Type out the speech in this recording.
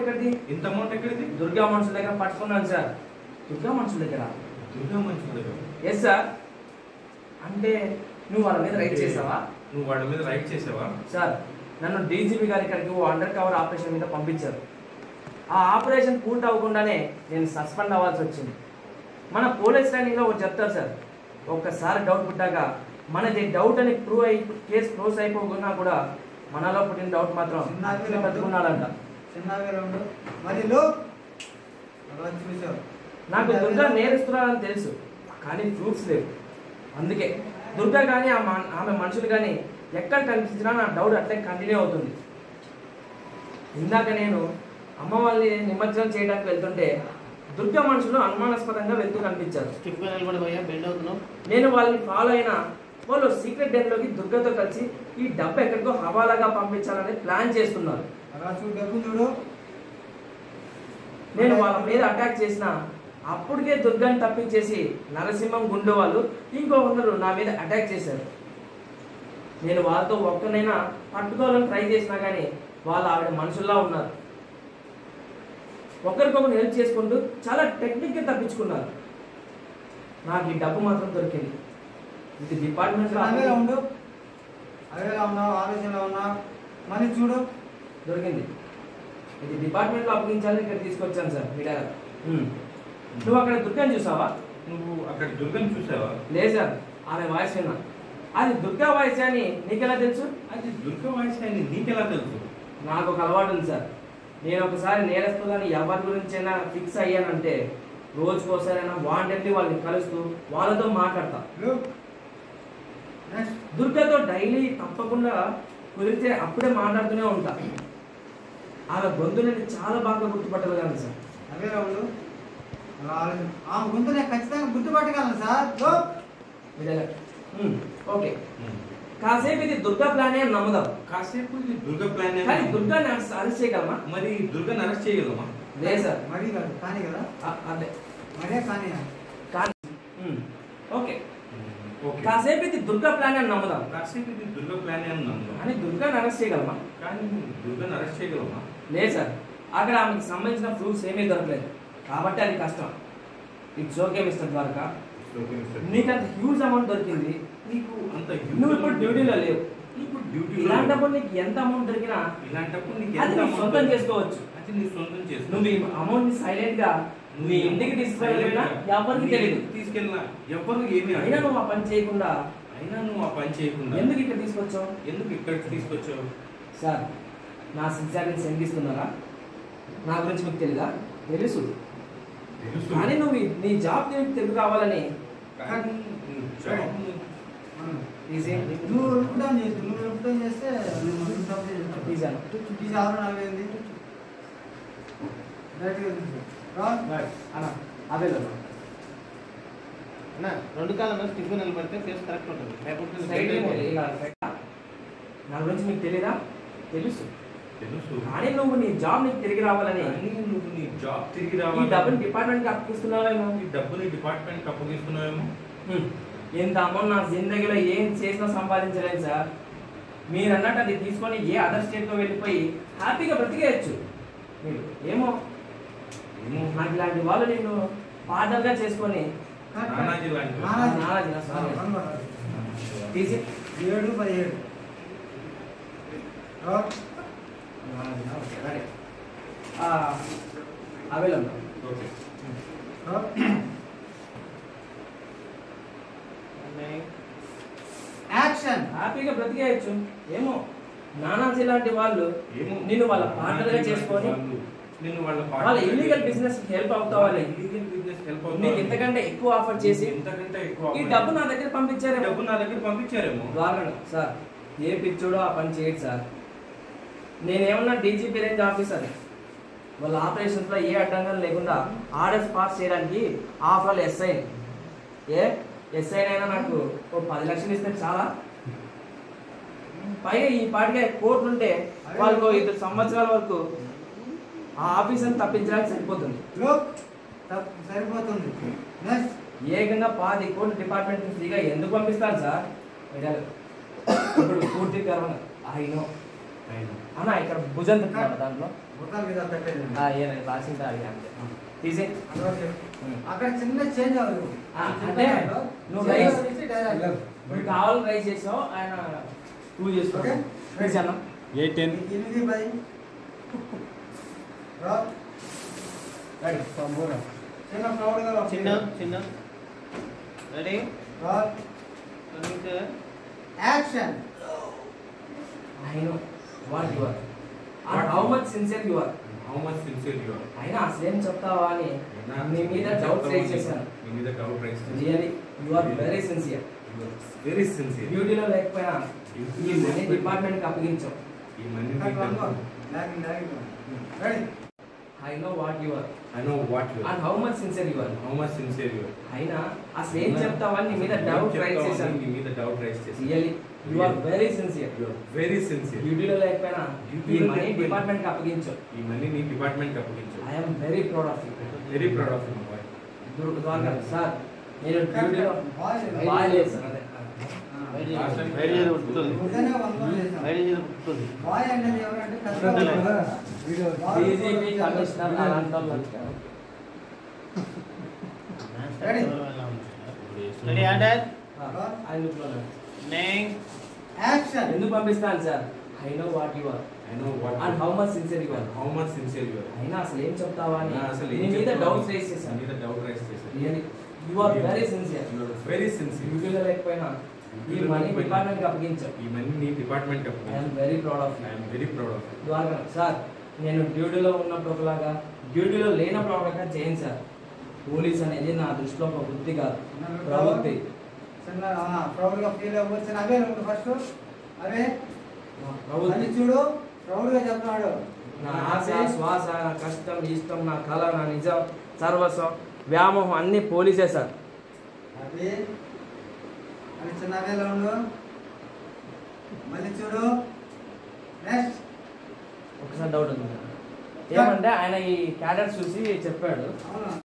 ఎక్కడిది ఇంత అమౌంట్ ఎక్కడిది దుర్గా మనుషుల దగ్గర పట్టుకున్నాను సార్ దుర్గా మనుషుల దగ్గర దుర్గా మనుషుల దగ్గర ఎస్ సార్ అంటే నువ్వు వాళ్ళ మీద రైట్ చేసావా నువ్వు వాళ్ళ మీద రైట్ చేసావా సార్ నన్ను డీజీపీ గారి ఇక్కడికి ఓ అండర్ కవర్ ఆపరేషన్ మీద పంపించారు ఆ ఆపరేషన్ పూర్తి అవ్వకుండానే నేను సస్పెండ్ అవ్వాల్సి వచ్చింది మన పోలీస్ ట్రైనింగ్లో ఒకటి చెప్తారు సార్ ఒక్కసారి డౌట్ పుట్టాక మనది డౌట్ అని ప్రూవ్ అయి కేసు క్లోజ్ అయిపోకున్నా కూడా మనలో పుట్టిన డౌట్ మాత్రం అతనే బతుకున్నాడంట చిన్నగా ఉండు మరి లో అలా చూసావు నాకు దుర్గా నేరుస్తున్నారని తెలుసు కానీ ప్రూఫ్స్ లేవు అందుకే దుర్గా కానీ ఆ మా- ఆమె మనుషులు కానీ ఎక్కడ కనిపించినా నా డౌట్ అట్లే కంటిన్యూ అవుతుంది ఇందాక నేను అమ్మ వాళ్ళని నిమజ్జనం చేయడానికి వెళ్తుంటే దుర్గా మనుషులు అనుమానాస్పదంగా వెళ్తూ కనిపించారు స్టిఫ్ గా నిలబడి పోయా బెండ్ అవుతున్నావు నేను వాళ్ళని ఫాలో అయిన వాళ్ళు సీక్రెట్ డెన్లోకి దుర్గతో కలిసి ఈ డబ్బు ఎక్కడికో హవాలాగా పంపించాలని ప్లాన్ చేస్తున్నారు అలా చూడు డబ్బు చూడు నేను వాళ్ళ మీద అటాక్ చేసిన అప్పటికే దుర్గాన్ని తప్పించేసి నరసింహం గుండు వాళ్ళు ఇంకో కొందరు నా మీద అటాక్ చేశారు నేను వాళ్ళతో ఒక్కనైనా పట్టుకోవాలని ట్రై చేసినా కానీ వాళ్ళు ఆవిడ మనుషుల్లా ఉన్నారు ఒకరికొకరు హెల్ప్ చేసుకుంటూ చాలా టెక్నిక్గా తప్పించుకున్నారు నాకు ఈ డబ్బు మాత్రం దొరికింది ఇది డిపార్ట్మెంట్లో అవేలా ఉండు అవేలా ఉన్నావు ఆలోచనలో ఉన్నావు మరి చూడు దొరికింది ఇది డిపార్ట్మెంట్లో అప్పగించాలని ఇక్కడ తీసుకొచ్చాను సార్ మీడియా నువ్వు అక్కడ దుర్గాన్ని చూసావా నువ్వు అక్కడ దుర్గని చూసావా లేదు సార్ ఆమె వాయిస్ విన్నా అది దుర్గా వాయిస్ అని నీకెలా తెలుసు అది దుర్గా వాయిస్ అని నీకెలా తెలుసు నాకు ఒక అలవాటు ఉంది సార్ నేను ఒకసారి నేరస్తులని ఎవరి గురించైనా ఫిక్స్ అయ్యానంటే రోజుకోసారైనా వాంటెడ్లీ వాళ్ళని కలుస్తూ వాళ్ళతో మాట్లాడతా లో నెక్స్ట్ దుర్గతో డైలీ తప్పకుండా కుదిరితే అప్పుడే మాట్లాడుతూనే ఉంటా ఆమె గొంతు నేను చాలా బాగా గుర్తుపట్టగలను సార్ అవేలా ఉండు అలా ఆలోచన ఆ గొంతు నేను ఖచ్చితంగా గుర్తుపట్టగలను సార్ లో విడల. ఉమ్, ఓకే కాసేపు ఇది దుర్గా ప్లానే అని నమ్ముదాం కాసేపు ఇది దుర్గా ప్లాన్ కానీ దుర్గాని అరెస్ట్ చేయగలమా మరి దుర్గని అరెస్ట్ చేయగలమా లేదు సార్ మరీ కాదు కానీ కదా అ- అదే మరే కానీ కానీ ఉమ్, ఓకే ఓకే కాసేపు ఇది దుర్గా ప్లాన్ అని నమ్ముదాం కాసేపు ఇది దుర్గా ప్లాన్ అని నమ్ముదాం కానీ దుర్గాని అరెస్ట్ చేయగలమా కానీ దుర్గని అరెస్ట్ చేయగలమా లేదు సార్ అక్కడ ఆమెకు సంబంధించిన ప్రూఫ్స్ ఏమీ దొరకలేదు కాబట్టి అది కష్టం it's okay mister Dwaraka okay mister. నీకు అంత హ్యూజ్ అమౌంట్ దొరికింది నీకు అంత నువ్వు ఇప్పుడు డ్యూటీలో లేవు ఇప్పుడు డ్యూటీ ఇలాంటప్పుడు నీకు ఎంత అమౌంట్ దొరికినా ఇలాంటప్పుడు నీకు అది ఎంత నువ్వు amount సొంతం దొరికింది? చేసుకోవచ్చు అది నీ సొంతం చేసుకో నువ్వు ఈ అమౌంట్ ని సైలెంట్ గా నీ ఇంటికి తీసుకెళ్ళినా ఎవరికి తెలియదు తీసుకెళ్ళినా ఎవరు ఏమి అయినా నువ్వు ఆ పని చేయకుండా అయినా నువ్వు ఆ పని చేయకుండా ఎందుకు ఇక్కడ తీసుకొచ్చావు ఎందుకు ఇక్కడికి తీసుకొచ్చావు సార్ నా సిన్సియారిటీ శంకిస్తున్నారా నా గురించి మీకు తెలీదా తెలుసు తెలుసు కానీ నువ్వు ఈ- నీ జాబ్ నీకు తెలుగు కావాలని కానీ నువ్వు జాబ్ ఈజీ నువ్వు రుపుటం చేస్తు నువ్వు రుపుటం చేస్తే నువ్వు రుపుటం చేస్తావు. తీసాను ఈ సారు నాకేంది డైరెక్ట్గా తీసుకో. రా. అన్న అదే అన్న రెండు కాలంలో స్టిఫ్ గా నిలబడితే ఫేస్ కరెక్ట్ ఉంటుంది లేకపోతే సైడ్ bend అయిపోతుంది. ఇలా నా గురించి మీకు తెలీదా తెలుసు తెలుసు కానీ నువ్వు నీ జాబ్ నీకు తిరిగి రావాలని కానీ నువ్వు నీ జాబ్ తిరిగి ఈ రావాలి డబ్బుని డిపార్ట్మెంట్ కి అప్పిస్తున్నావేమో ఈ డబ్బుని డిపార్ట్మెంట్ కి అప్పగిస్తున్నావేమో హ్మ్. ఇంత అమౌంట్ నా జిందగీలో ఏం చేసినా సంపాదించలేను సార్ మీరు అన్నట్టు అది తీసుకొని ఏ అదర్ స్టేట్కి వెళ్ళిపోయి హ్యాపీగా బ్రతికేయచ్చు మీరు ఏమో ఏమో నాకు ఇలాంటి వాళ్ళు నిన్ను పాటలుగా చేసుకొని కరెక్ట్. నానాజీ లాంటి నానాజీ. నానాజీ, నా సారీ. వన్ పట్టాలి. తీసి ఏడు పదిహేడు రా. Nanaji, okay, ready. ఆ, అవైలబుల్ ఓకే రా. యాక్షన్ హ్యాపీగా బ్రతికేయచ్చు ఏమో నానాజీ లాంటి వాళ్ళు ఏమో నిన్ను వాళ్ళ పార్ట్నర్గా చేసుకొని వాళ్ళు నిన్ను వాళ్ళ వాళ్ళ ఇల్లీగల్ బిజినెస్ హెల్ప్ అవుతావని ఇల్లీగల్ బిజినెస్ హెల్ప్ నీకు ఇంతకంటే ఎక్కువ ఆఫర్ చేసి ఇంతకంటే ఎక్కువ ఈ డబ్బు నా దగ్గర పంపించారేమో డబ్బు నా దగ్గర పంపించారేమో ద్వారా సార్ ఏ పిచ్చోడో ఆ పని చేయడు సార్ నేనేమన్నా డీజీపీ రేంజ్ ఆఫీసర్ వాళ్ళ ఆపరేషన్స్లో ఏ అడ్డంకం లేకుండా ఆర్డర్స్ పాస్ చేయడానికి ఆఫర్లు ఎస్ఐ ఏ ఎస్ఐ అయినా నాకు ఓ పది లక్షలు ఇస్తే చాలా పైగా ఈ పాటికే కోర్టు ఉంటే వాళ్ళకు ఐదు సంవత్సరాల వరకు ఆ ఆఫీసర్ని తప్పించడానికి సరిపోతుంది లోక్ తప్- సరిపోతుంది నెక్స్ట్ ఏకంగా పాది కోట్ల డిపార్ట్మెంట్ ఫ్రీగా ఎందుకు పంపిస్తారు సార్ మీడియాలో ఇప్పుడు పూర్తి గర్వంగా అయినో ఆయన. అన్న ఇక్కడ భుజం తిప్పాను దాంట్లో గుర్తాలు మీద పెట్టేది ఆ, ఏ రాసింటే అది అంతే తీసే అందువల్ల అక్కడ చిన్న చేంజ్ అవ్వదు ఆ, అంటే నువ్వు రైస్ నువ్వు కావాలి రైస్ చేసావు ఆయన టూ ఓకే చేసుకో ప్లీజ్ అన్న ఎయిట్ టెన్ ఎనిమిది పది రా. రెడీ చిన్న ప్రౌడ్ గా చిన్న చిన్న రెడీ రా. Action I know what you are and how much sincere you are How much sincere you are. అయినా అసలేం చెప్తావా అని అయినా నీ మీద డౌట్స్ రేస్ చేశాను నీ మీద డౌట్ రైస్ చేశాను. Really you are very sincere You are very sincere. డ్యూటీలో లేకపోయినా ఈ మనీ డిపార్ట్మెంట్కి అప్పగించాం ఈ మనీ నాకు అనుకో. Logging, logging. Ready I know what you are I know what you are. And how much sincere you are How much sincere you are. అయినా అసలు ఏం చెప్తావా నీ మీద డౌట్ ఏం రైస్ చెప్తావని చేశాను నీ మీద డౌట్ రైస్ చేశాను. Really you are very sincere You are very sincere. డ్యూటీలో లేకపోయినా ఈ డ్యూటీలో మనీ లేకపోయినా- డిపార్ట్మెంట్కి అప్పగించాం ఈ మనీ నీ డిపార్ట్మెంట్ అప్పగించు I'm very proud of you very proud of you boy Dwaraka sir నేను డ్యూటీలో బాయ్. బాగా లేదు సార్ అదే బయట Last time- బయట చేసి పుట్టుతుంది ఉదయనే వందలు చేశాం. బయట చేసి పుట్టుతుంది బాయ్ అనేది ఎవరంటే ఉంటుందిలే. కష్టం డీజీపీ కమిషనర్ అలాంటి వాళ్ళు Ready? రెడీ ఆర్డర్ ఆయన లుక్లోనే. నేమ్ యాక్షన్ ఎందుకు పంపిస్తాను sir I know what you are I know what and you how are. Much sincere you are How much sincere you are. అయినా అసలు ఏం చెప్తావా అని నా అసలు నీ ఏం మీద చెప్తావు? డౌట్స్ రేస్ నీ చేశాను మీద డౌట్ రైస్ చేశాను. Really you are very sincere You are very sincere. డ్యూటీలో లేకపోయినా ఈ డ్యూటీలో మనీ లేకపోయినా డిపార్ట్మెంట్కి అప్పగించాం ఈ మనీ నీ డిపార్ట్మెంట్ ఐఎమ్ అప్పగించు. Very proud of I am very proud of you. Dwaraka sir నేను డ్యూటీలో ఉన్నప్పుడు ఒకలాగా డ్యూటీలో లేనప్పుడు ఒకలాగా చేయను సార్ పోలీస్ అనేది నా దృష్టిలో ఒక వృత్తి కాదు ప్రవృత్తి చిన్న ప్రౌడ్ గా ఫీల్ అవ్వచ్చు అవే నువ్వు ఫస్ట్ అవే నా అది ప్రవృత్తి చూడు ప్రౌడ్ గా చెప్తున్నాడు నా ఆశ శ్వాస నా కష్టం ఇష్టం నా కళ నా నిజం సర్వస్వం వ్యామోహం అన్ని పోలీసే సార్ అది అది చిన్న అవేలో ఉండు మళ్ళీ చూడు నెక్స్ట్ ఒకసారి డౌట్ ఉంది ఏమంటే ఆయన ఈ క్యాడర్స్ చూసి చెప్పాడు అవును